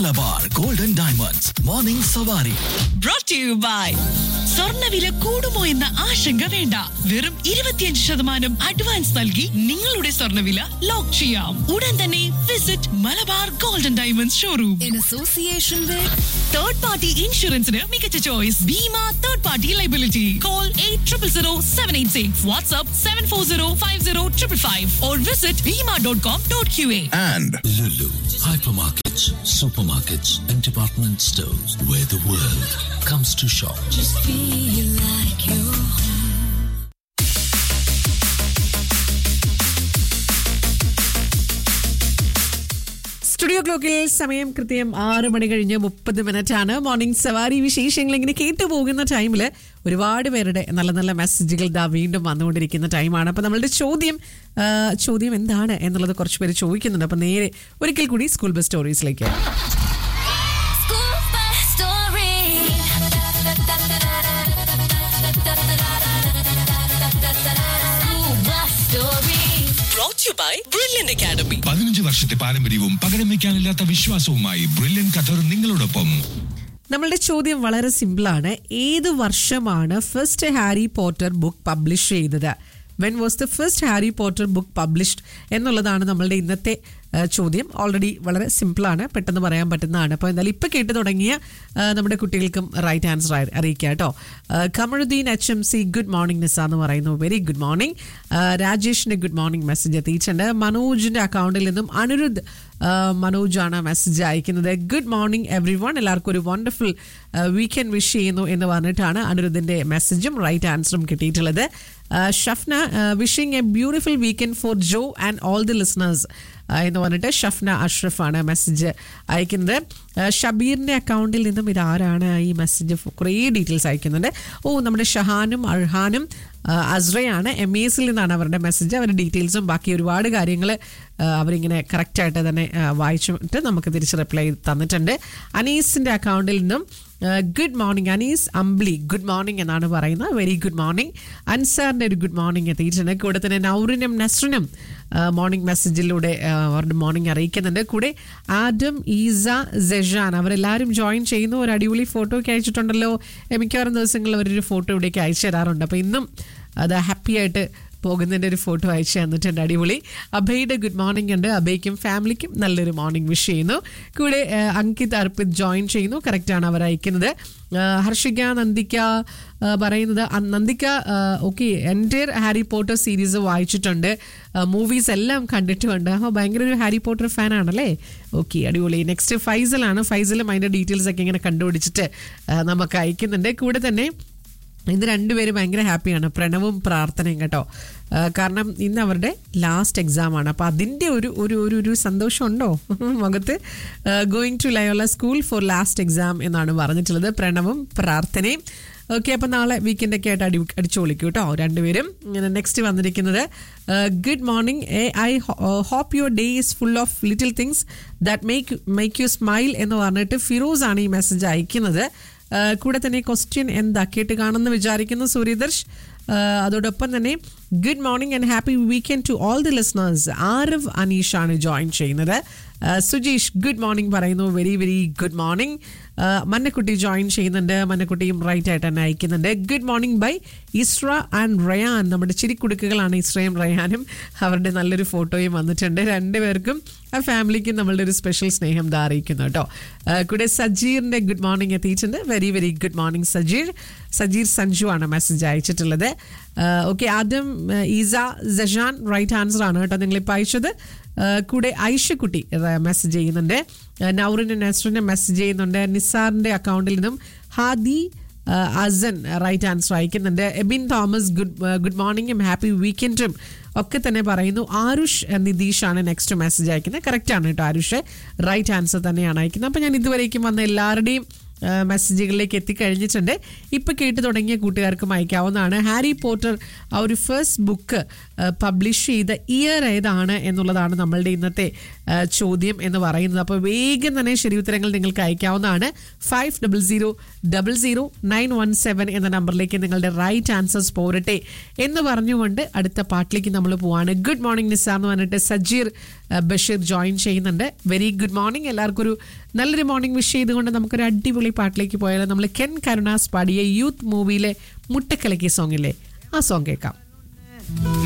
Malabar golden diamonds morning സവാരി brought to you by സ്വർണ്ണവില കൂടുമോ എന്ന ആശങ്ക വേണ്ട വെറും ഇരുപത്തിയഞ്ച് ശതമാനം അഡ്വാൻസ് നൽകി നിങ്ങളുടെ സ്വർണ്ണവില ലോക്ക് ചെയ്യാം ഉടൻ തന്നെ visit Malabar golden diamonds showroom in association with third party ഇൻഷുറൻസിന് മികച്ച choice Bima third party liability call eight triple zero seven eight six WhatsApp seven four zero five zero triple five or visit Bima dot com dot Q A and Lulu, hypermarkets, supermarkets, and department stores where the world comes to shop. feel like you studio ക്ലോക്കിൽ സമയം കൃത്യം ആറ് മണി കഴിഞ്ഞ് മുപ്പത് minute ആണ് morning സവാരി വിശേഷങ്ങൾ ഇങ്ങനെ കേട്ടു പോകുന്ന ടൈമിൽ ഒരുപാട് പേരുടെ നല്ല നല്ല മെസ്സേജുകൾ ദാ വീണ്ടും വന്നുകൊണ്ടിരിക്കുന്ന ടൈമാണ് അപ്പോൾ നമ്മളുടെ ചോദ്യം ആ, ചോദ്യം എന്താണ് എന്നുള്ളത് കുറച്ച് പേര് ചോദിക്കുന്നുണ്ട് അപ്പോൾ നേരെ ഒരിക്കൽ കൂടി സ്കൂൾ ബസ് സ്റ്റോറീസിലേക്ക് School bus story. School bus story. brought to you by Brilliant Academy. പതിനഞ്ച് വർഷത്തെ പാരമ്പര്യവും പകരം വയ്ക്കാനില്ലാത്ത വിശ്വാസവുമായി ബ്രില്യൻ ഖത്തർ നിങ്ങളോടൊപ്പം നമ്മളുടെ ചോദ്യം വളരെ സിമ്പിളാണ് ഏത് വർഷമാണ് first Harry Potter book publish ചെയ്തത് when was the first Harry Potter book published എന്നുള്ളതാണ് നമ്മളുടെ ഇന്നത്തെ ആ, ചോദ്യം ഓൾറെഡി വളരെ സിമ്പിളാണ് പെട്ടെന്ന് പറയാൻ പറ്റുന്നതാണ് അപ്പോൾ എന്തായാലും ഇപ്പോൾ കേട്ട് തുടങ്ങിയ ആ, നമ്മുടെ കുട്ടികൾക്കും റൈറ്റ് ആൻസർ അറിയിക്കുക കേട്ടോ ആ, Kamaruddeen H M C good morning Nisa എന്ന് പറയുന്നു വെരി ഗുഡ് മോർണിംഗ് രാജേഷിന് ഗുഡ് മോർണിംഗ് മെസ്സേജ് എത്തിയിട്ടുണ്ട് മനോജിന്റെ അക്കൗണ്ടിൽ നിന്നും അനിരുദ്ധ് ആ, മനോജാണ് മെസ്സേജ് അയക്കുന്നത് ഗുഡ് മോർണിംഗ് എവ്രി വൺ എല്ലാവർക്കും ഒരു വണ്ടർഫുൾ വീക്കെൻഡ് വിഷ് ചെയ്യുന്നു എന്ന് പറഞ്ഞിട്ടാണ് അനിരുദ്ധിന്റെ മെസ്സേജും റൈറ്റ് ആൻസറും കിട്ടിയിട്ടുള്ളത് ആ, Shafna wishing a beautiful weekend for Jo and all the listeners എന്ന് പറഞ്ഞിട്ട് ഷഫ്ന അഷ്റഫാണ് മെസ്സേജ് അയക്കുന്നത് ആ, ഷബീറിന്റെ അക്കൗണ്ടിൽ നിന്നും ഇതാരാണ് ഈ മെസ്സേജ് കുറേ ഡീറ്റെയിൽസ് അയക്കുന്നുണ്ട് ഓ നമ്മുടെ ഷഹാനും അർഹാനും ആ, അസ്രയാണ് എം എസിൽ നിന്നാണ് അവരുടെ മെസ്സേജ് അവരുടെ ഡീറ്റെയിൽസും ബാക്കി ഒരുപാട് കാര്യങ്ങൾ അവരിങ്ങനെ കറക്റ്റായിട്ട് തന്നെ ആ, വായിച്ചിട്ട് നമുക്ക് തിരിച്ച് റിപ്ലൈ തന്നിട്ടുണ്ട് അനീസിന്റെ അക്കൗണ്ടിൽ നിന്നും good morning Anees Ambli good morning എന്നാണ് പറയുന്നത് വെരി ഗുഡ് മോർണിംഗ് അൻസാറിന്റെ ഒരു ഗുഡ് മോർണിംഗ് എത്തിയിട്ടുണ്ട് കൂടെ തന്നെ നൗറിനും നസ്റിനും മോർണിംഗ് മെസ്സേജിലൂടെ ആ, അവരുടെ മോർണിംഗ് അറിയിക്കുന്നുണ്ട് കൂടെ ആഡം ഈസ സെഷാൻ അവരെല്ലാവരും ജോയിൻ ചെയ്യുന്നു ഒരു അടിപൊളി ഫോട്ടോ ഒക്കെ അയച്ചിട്ടുണ്ടല്ലോ ഏ, മിക്കവാറും ദിവസങ്ങളിൽ അവരൊരു ഫോട്ടോ ഇവിടേക്ക് അയച്ചു തരാറുണ്ട് അപ്പോൾ ഇന്നും അത് ഹാപ്പി ആയിട്ട് പോകുന്നതിൻ്റെ ഒരു ഫോട്ടോ അയച്ചു തന്നിട്ടുണ്ട് അടിപൊളി അഭയുടെ ഗുഡ് മോർണിംഗ് ഉണ്ട് അഭയ്ക്കും ഫാമിലിക്കും നല്ലൊരു മോർണിംഗ് വിഷ് ചെയ്യുന്നു കൂടെ ആ, അങ്കിത് അർപ്പിത് ജോയിൻ ചെയ്യുന്നു കറക്റ്റാണ് അവർ അയക്കുന്നത് ആ, ഹർഷിക നന്ദിക്ക ആ, പറയുന്നത് അ- നന്ദിക്ക ഓക്കെ എൻ്റെ ഹാരി പോട്ടർ സീരീസ് വായിച്ചിട്ടുണ്ട് മൂവീസ് എല്ലാം കണ്ടിട്ടുമുണ്ട് അപ്പോൾ ഭയങ്കര ഒരു ഹാരി പോട്ടർ ഫാൻ ആണല്ലേ ഓക്കെ അടിപൊളി നെക്സ്റ്റ് ഫൈസലാണ് ഫൈസലും അതിൻ്റെ ഡീറ്റെയിൽസ് ഒക്കെ ഇങ്ങനെ കണ്ടുപിടിച്ചിട്ട് ആ, നമുക്ക് അയക്കുന്നുണ്ട് കൂടെ തന്നെ ഇന്ന് രണ്ടുപേരും ഭയങ്കര ഹാപ്പിയാണ് പ്രണവും പ്രാർത്ഥനയും കേട്ടോ ആ, കാരണം ഇന്ന് അവരുടെ ലാസ്റ്റ് എക്സാം ആണ് അപ്പോൾ അതിൻ്റെ ഒരു ഒരു ഒരു ഒരു സന്തോഷമുണ്ടോ മുഖത്ത് going to Loyola school for last exam എന്നാണ് പറഞ്ഞിട്ടുള്ളത് പ്രണവും പ്രാർത്ഥനയും ഓക്കെ അപ്പോൾ നാളെ വീക്കെൻഡ് ഒക്കെ ആയിട്ട് അടി അടിച്ചു പൊളിക്കും കേട്ടോ രണ്ടുപേരും ഇങ്ങനെ നെക്സ്റ്റ് വന്നിരിക്കുന്നത് good morning A I hope your day is full of little things that make make you smile എന്ന് പറഞ്ഞിട്ട് ഫിറോസ് ആണ് ഈ മെസ്സേജ് അയക്കുന്നത് ആ, കൂടെ തന്നെ ക്വസ്റ്റ്യൻ എന്താ കേട്ട് കാണുമെന്ന് വിചാരിക്കുന്നു സൂര്യദർശ് ആ, അതോടൊപ്പം തന്നെ good morning and happy weekend to all the listeners Aarav Aneesh ആണ് ജോയിൻ ചെയ്യുന്നത് ആ, സുജീഷ് ഗുഡ് മോർണിംഗ് പറയുന്നു very very good morning Mannakutty join ചെയ്യുന്നുണ്ട് മന്നക്കുട്ടിയും റൈറ്റ് ആയിട്ട് തന്നെ അയക്കുന്നുണ്ട് good morning by Isra and Rayan നമ്മുടെ ചിരിക്കുടുക്കുകളാണ് ഇസ്രയും റയാനും അവരുടെ നല്ലൊരു ഫോട്ടോയും വന്നിട്ടുണ്ട് രണ്ടുപേർക്കും ആ ഫാമിലിക്കും നമ്മളുടെ ഒരു സ്പെഷ്യൽ സ്നേഹം ദാ അറിയിക്കുന്നു കേട്ടോ ആ, കൂടെ സജീറിന്റെ ഗുഡ് മോർണിംഗ് എത്തിയിട്ടുണ്ട് very very good morning Sajeer Sajeer Sanju ആണ് മെസ്സേജ് അയച്ചിട്ടുള്ളത് ഓക്കെ ആദ്യം ആ, ഈസ ജഷാൻ റൈറ്റ് ആൻസർ ആണ് കേട്ടോ നിങ്ങളിപ്പോൾ അയച്ചത് ആ, കൂടെ ഐഷക്കുട്ടി മെസ്സേജ് ചെയ്യുന്നുണ്ട് ആ, നൗറിന് നെസ്റിന് മെസ്സേജ് ചെയ്യുന്നുണ്ട് നിസാറിന്റെ അക്കൗണ്ടിൽ നിന്നും ഹാദി ആ, അസൻ റൈറ്റ് ആൻസർ അയക്കുന്നുണ്ട് എബിൻ തോമസ് ഗുഡ് ഗുഡ് മോർണിംഗും ഹാപ്പി വീക്കെൻഡും ഒക്കെ തന്നെ പറയുന്നു ആരുഷ് നിതീഷ് ആണ് നെക്സ്റ്റ് മെസ്സേജ് അയക്കുന്നത് കറക്റ്റ് ആണ് കേട്ടോ ആരുഷ് റൈറ്റ് ആൻസർ തന്നെയാണ് അയക്കുന്നത് അപ്പോൾ ഞാൻ ഇതുവരേക്കും വന്ന എല്ലാവരുടെയും ആ, മെസ്സേജുകളിലേക്ക് എത്തിക്കഴിഞ്ഞിട്ടുണ്ട് ഇപ്പം കേട്ട് തുടങ്ങിയ കൂട്ടുകാർക്കും അയക്കാവുന്നതാണ് ഹാരി പോട്ടർ ആ ഒരു ഫസ്റ്റ് ബുക്ക് പബ്ലിഷ് ചെയ്ത ഇയർ ഏതാണ് എന്നുള്ളതാണ് നമ്മളുടെ ഇന്നത്തെ ആ, ചോദ്യം എന്ന് പറയുന്നത് അപ്പോൾ വേഗം തന്നെ ശരി ഉത്തരങ്ങൾ നിങ്ങൾക്ക് അയക്കാവുന്നതാണ് five double zero double zero nine one seven എന്ന നമ്പറിലേക്ക് നിങ്ങളുടെ റൈറ്റ് ആൻസേഴ്സ് പോരട്ടെ എന്ന് പറഞ്ഞുകൊണ്ട് അടുത്ത പാട്ടിലേക്ക് നമ്മൾ പോവാണ് ഗുഡ് മോർണിംഗ് നിസ എന്ന് പറഞ്ഞിട്ട് സജീർ ആ, ബഷീർ ജോയിൻ ചെയ്യുന്നുണ്ട് വെരി ഗുഡ് മോർണിംഗ് എല്ലാവർക്കും ഒരു നല്ലൊരു മോർണിംഗ് വിഷ് ചെയ്തുകൊണ്ട് നമുക്കൊരു അടിപൊളി പാട്ടിലേക്ക് പോയാൽ നമ്മൾ കെൻ കരുണാസ് പാടിയ യൂത്ത് മൂവിയിലെ മുട്ടക്കലക്കി സോങ്ങില്ലേ ആ സോങ് കേൾക്കാം